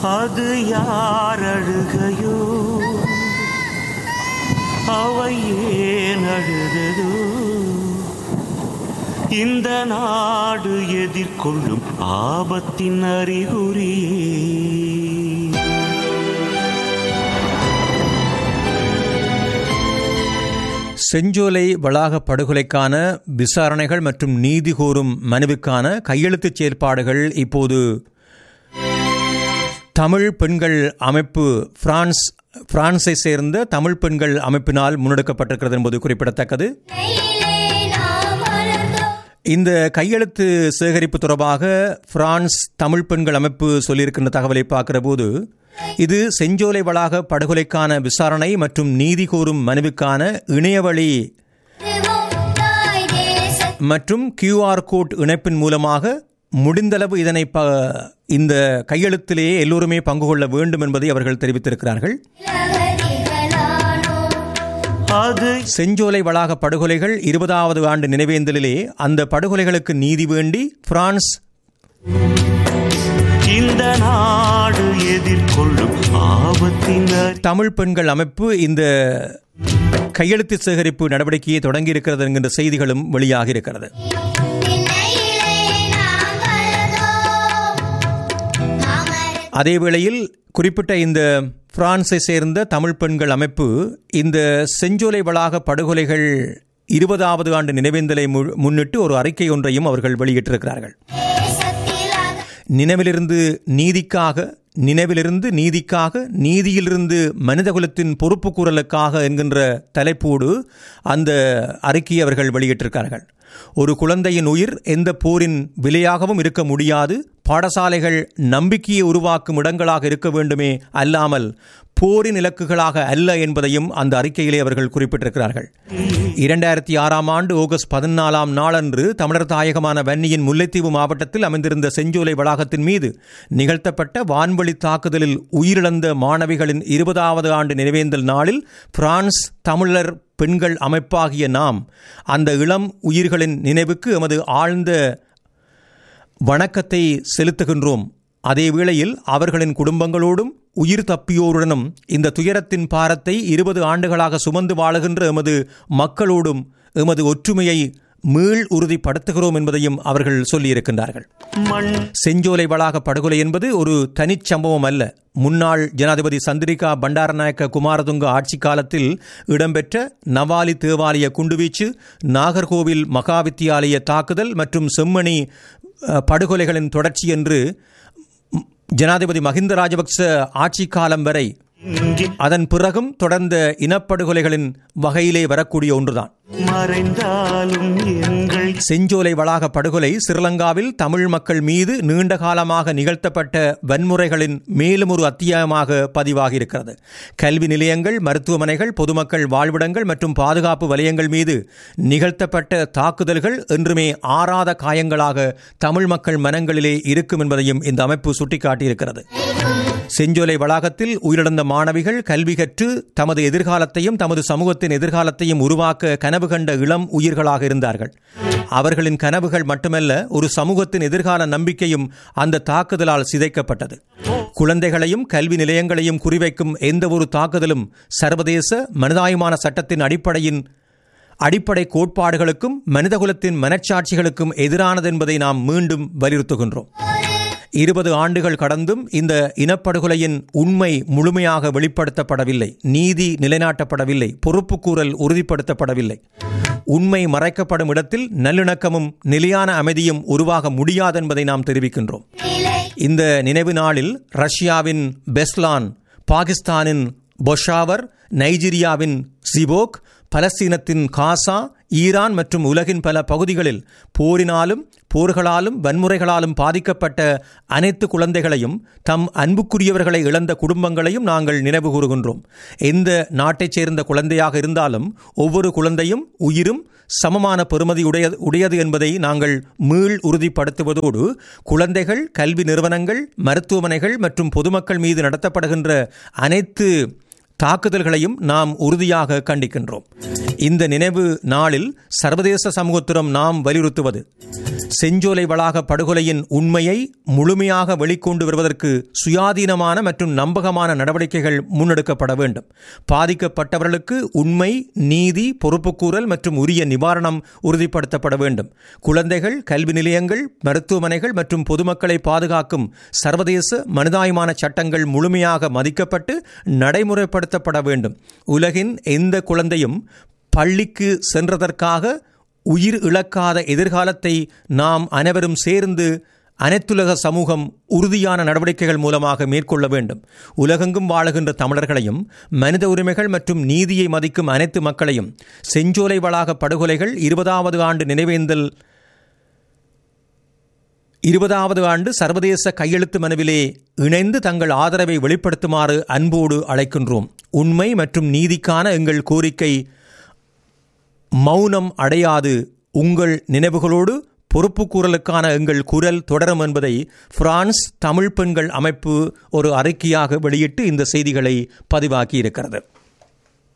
அது யார் அழுகையோ அவை ஏன் அழுததோ இந்த நாடு எதிர்கொள்ளும் ஆபத்தின் அறிகுறியே செஞ்சோலை வளாக படுகொலைக்கான விசாரணைகள் மற்றும் நீதி கோரும் மனுவுக்கான கையெழுத்துச் செயற்பாடுகள் இப்போது தமிழ் பெண்கள் அமைப்பு பிரான்ஸ் பிரான்ஸை சேர்ந்த தமிழ் பெண்கள் அமைப்பினால் முன்னெடுக்கப்பட்டிருக்கிறது என்பது குறிப்பிடத்தக்கது இந்த கையெழுத்து சேகரிப்பு தொடர்பாக பிரான்ஸ் தமிழ் பெண்கள் அமைப்பு சொல்லியிருக்கின்ற தகவலை பார்க்கிற போது இது செஞ்சோலை வளாக படுகொலைக்கான விசாரணை மற்றும் நீதி கோரும் மனுவுக்கான இணையவழி மற்றும் கியூஆர் கோட் இணைப்பின் மூலமாக முடிந்தளவு இதனை ப இந்த கையெழுத்திலேயே எல்லோருமே பங்கு கொள்ள வேண்டும் என்பதை அவர்கள் தெரிவித்திருக்கிறார்கள் அது செஞ்சோலை வளாக படுகொலைகள் இருபதாவது ஆண்டு நினைவேந்தலிலே அந்த படுகொலைகளுக்கு நீதி வேண்டி பிரான்ஸ் இந்த நாடு எதிர்கொள்ளும் ஆபத்தின் அறி தமிழ் பெண்கள் அமைப்பு இந்த கையெழுத்து சேகரிப்பு நடவடிக்கையை தொடங்கி இருக்கிறது என்கின்ற செய்திகளும் வெளியாகி இருக்கிறது அதே வேளையில் குறிப்பிட்ட இந்த பிரான்ஸை சேர்ந்த தமிழ் பெண்கள் அமைப்பு இந்த செஞ்சோலை வளாக படுகொலைகள் இருபதாவது ஆண்டு நினைவேந்தலை மு- முன்னிட்டு ஒரு அறிக்கை ஒன்றையும் அவர்கள் வெளியிட்டிருக்கிறார்கள் நினைவிலிருந்து நீதிக்காக நினைவிலிருந்து நீதிக்காக நீதியிலிருந்து மனிதகுலத்தின் பொறுப்புக்கூறலுக்காக என்கின்ற தலைப்போடு அந்த அறிக்கையை அவர்கள் வெளியிட்டிருக்கிறார்கள் ஒரு குழந்தையின் உயிர் எந்த போரின் விலையாகவும் இருக்க முடியாது பாடசாலைகள் நம்பிக்கையை உருவாக்கும் இடங்களாக இருக்க வேண்டுமே அல்லாமல் போரின் இலக்குகளாக அல்ல என்பதையும் அந்த அறிக்கையிலே அவர்கள் குறிப்பிட்டிருக்கிறார்கள் இரண்டாயிரத்தி ஆறாம் ஆண்டு ஆகஸ்ட் பதினாலாம் நாளன்று தமிழர் தாயகமான வன்னியின் முல்லைத்தீவு மாவட்டத்தில் அமைந்திருந்த செஞ்சோலை வளாகத்தின் மீது நிகழ்த்தப்பட்ட வான்வழி தாக்குதலில் உயிரிழந்த மாணவிகளின் இருபதாவது ஆண்டு நினைவேந்தல் நாளில் பிரான்ஸ் தமிழர் பெண்கள் அமைப்பாகிய நாம் அந்த இளம் உயிர்களின் நினைவுக்கு எமது ஆழ்ந்த வணக்கத்தை செலுத்துகின்றோம் அதே வேளையில் அவர்களின் குடும்பங்களோடும் உயிர் தப்பியோருடனும் இந்த துயரத்தின் பாரத்தை இருபது ஆண்டுகளாக சுமந்து வாழுகின்ற எமது மக்களோடும் எமது ஒற்றுமையை மீள் உறுதிப்படுத்துகிறோம் என்பதையும் அவர்கள் சொல்லியிருக்கின்றார்கள் மண் செஞ்சோலை வளாக படுகொலை என்பது ஒரு தனிச்சம்பவம் அல்ல முன்னாள் ஜனாதிபதி சந்திரிகா பண்டாரநாயக்க குமாரதுங்க ஆட்சி காலத்தில் இடம்பெற்ற நவாலி தேவாலய குண்டுவீச்சு நாகர்கோவில் மகாவித்தியாலய தாக்குதல் மற்றும் செம்மணி அஹ், படுகொலைகளின் தொடர்ச்சி என்று ம், ஜனாதிபதி மஹிந்த ராஜபக்ச ஆட்சி காலம் வரை இங்கே அதன் பிறகும் தொடர்ந்த இனப்படுகொலைகளின் வகையிலே வரக்கூடிய ஒன்றுதான் மறைந்தாலும் எங்கள் செஞ்சோலை வளாக படுகொலை ஸ்ரீலங்காவில் தமிழ் மக்கள் மீது நீண்ட காலமாக நிகழ்த்தப்பட்ட வன்முறைகளின் மேலும் ஒரு அத்தியாயமாக பதிவாகியிருக்கிறது கல்வி நிலையங்கள் மருத்துவமனைகள் பொதுமக்கள் வாழ்விடங்கள் மற்றும் பாதுகாப்பு வலயங்கள் மீது நிகழ்த்தப்பட்ட தாக்குதல்கள் என்றுமே ஆறாத காயங்களாக தமிழ் மக்கள் மனங்களிலே இருக்கும் என்பதையும் இந்த அமைப்பு சுட்டிக்காட்டியிருக்கிறது செஞ்சோலை வளாகத்தில் உயிரிழந்த மாணவிகள் கல்வி கற்று தமது எதிர்காலத்தையும் தமது சமூகத்தின் எதிர்காலத்தையும் உருவாக்க கனவு கண்ட இளம் உயிர்களாக இருந்தார்கள் அவர்களின் கனவுகள் மட்டுமல்ல ஒரு சமூகத்தின் எதிர்கால நம்பிக்கையும் அந்த தாக்குதலால் சிதைக்கப்பட்டது குழந்தைகளையும் கல்வி நிலையங்களையும் குறிவைக்கும் எந்த ஒரு தாக்குதலும் சர்வதேச மனிதாயமான சட்டத்தின் அடிப்படையின் அடிப்படை கோட்பாடுகளுக்கும் மனிதகுலத்தின் மனச்சாட்சிகளுக்கும் எதிரானது என்பதை நாம் மீண்டும் வலியுறுத்துகின்றோம் இருபது ஆண்டுகள் கடந்தும் இந்த இனப்படுகொலையின் உண்மை முழுமையாக வெளிப்படுத்தப்படவில்லை நீதி நிலைநாட்டப்படவில்லை பொறுப்புக்கூறல் உறுதிப்படுத்தப்படவில்லை உண்மை மறைக்கப்படும் இடத்தில் நல்லிணக்கமும் நிலையான அமைதியும் உருவாக முடியாது என்பதை நாம் தெரிவிக்கின்றோம் இந்த நினைவு நாளில் ரஷ்யாவின் பெஸ்லான் பாகிஸ்தானின் பொஷாவர் நைஜீரியாவின் சிபோக் பலஸ்தீனத்தின் காசா ஈரான் மற்றும் உலகின் பல பகுதிகளில் போரினாலும் போர்களாலும் வன்முறைகளாலும் பாதிக்கப்பட்ட அனைத்து குழந்தைகளையும் தம் அன்புக்குரியவர்களை இழந்த குடும்பங்களையும் நாங்கள் நினைவு கூறுகின்றோம் எந்த நாட்டைச் சேர்ந்த குழந்தையாக இருந்தாலும் ஒவ்வொரு குழந்தையும் உயிரும் சமமான பெறுமதி உடையது உடையது என்பதை நாங்கள் மீள் உறுதிப்படுத்துவதோடு குழந்தைகள் கல்வி நிறுவனங்கள் மருத்துவமனைகள் மற்றும் பொதுமக்கள் மீது நடத்தப்படுகின்ற அனைத்து தாக்குதல்களையும் நாம் உறுதியாக கண்டிக்கின்றோம் இந்த நினைவு நாளில் சர்வதேச சமூகத்திடம் நாம் வலியுறுத்துவது செஞ்சோலை வளாக படுகொலையின் உண்மையை முழுமையாக வெளிக்கொண்டு வருவதற்கு சுயாதீனமான மற்றும் நம்பகமான நடவடிக்கைகள் முன்னெடுக்கப்பட வேண்டும் பாதிக்கப்பட்டவர்களுக்கு உண்மை நீதி பொறுப்புக்கூறல் மற்றும் உரிய நிவாரணம் உறுதிப்படுத்தப்பட வேண்டும் குழந்தைகள் கல்வி நிலையங்கள் மருத்துவமனைகள் மற்றும் பொதுமக்களை பாதுகாக்கும் சர்வதேச மனிதாயமான சட்டங்கள் முழுமையாக மதிக்கப்பட்டு நடைமுறைப்படுத்தப்பட வேண்டும் உலகின் எந்த குழந்தையும் பள்ளிக்கு சென்றதற்காக உயிர் இழக்காத எதிர்காலத்தை நாம் அனைவரும் சேர்ந்து அனைத்துலக சமூகம் உறுதியான நடவடிக்கைகள் மூலமாக மேற்கொள்ள வேண்டும் உலகெங்கும் வாழுகின்ற தமிழர்களையும் மனித உரிமைகள் மற்றும் நீதியை மதிக்கும் அனைத்து மக்களையும் செஞ்சோலை வளாக படுகொலைகள் இருபதாவது ஆண்டு நினைவேந்தல் இருபதாவது ஆண்டு சர்வதேச கையெழுத்து மனுவிலே இணைந்து தங்கள் ஆதரவை வெளிப்படுத்துமாறு அன்போடு அழைக்கின்றோம் உண்மை மற்றும் நீதிக்கான எங்கள் கோரிக்கை மௌனம் அடையாது உங்கள் நினைவுகளோடு பொறுப்புக்கூறலுக்கான எங்கள் குரல் தொடரும் என்பதை பிரான்ஸ் தமிழ் பெண்கள் அமைப்பு ஒரு அறிக்கையாக வெளியிட்டு இந்த செய்திகளை பதிவாக்கி இருக்கிறது